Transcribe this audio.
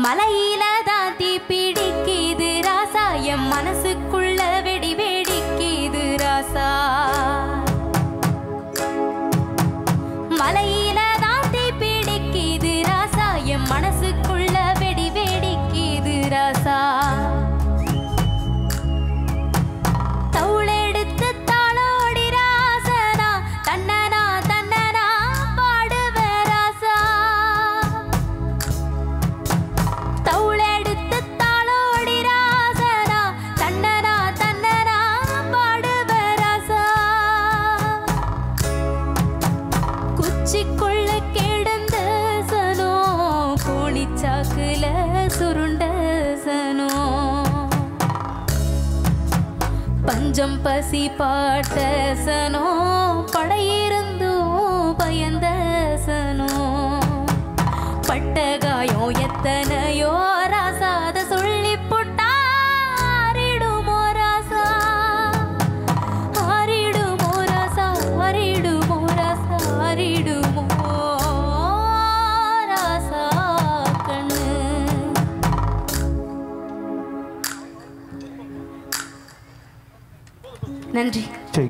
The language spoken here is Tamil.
மலையில தான் தீ பிடிக்குது ராசா என் மனசுக்குள்ள வெடி வெடிக்குது ராசா மலையில தான் தீ பிடிக்குது ராசா என் மனசுக்குள்ள வெடி வெடிக்குது ராசா தவுளெடுத்து தாளோடி ராசனா தன்னனா தன்னனா பாடுவ ராசா தவுளெடுத்து தாளோடி ராசனா தன்னனா தன்னனா பாடுவ ராசா குச்சிக்குள்ள கிடந்த சனோ கோணிச்சாக்குல சுருண்ட சனோ பஞ்சம் பசி பாட்ட சனோ படையிருந்தும் பயந்த சனோ பட்ட காயம் எத்தனையோ ராசாத சொல்லி புட்டா ஆறிடுமோ ராசா ஆறிடுமோ ராசா ஆறிடுமோ ராசா ஆறிடுமோ ராசா கண்ணு நன்றி சரி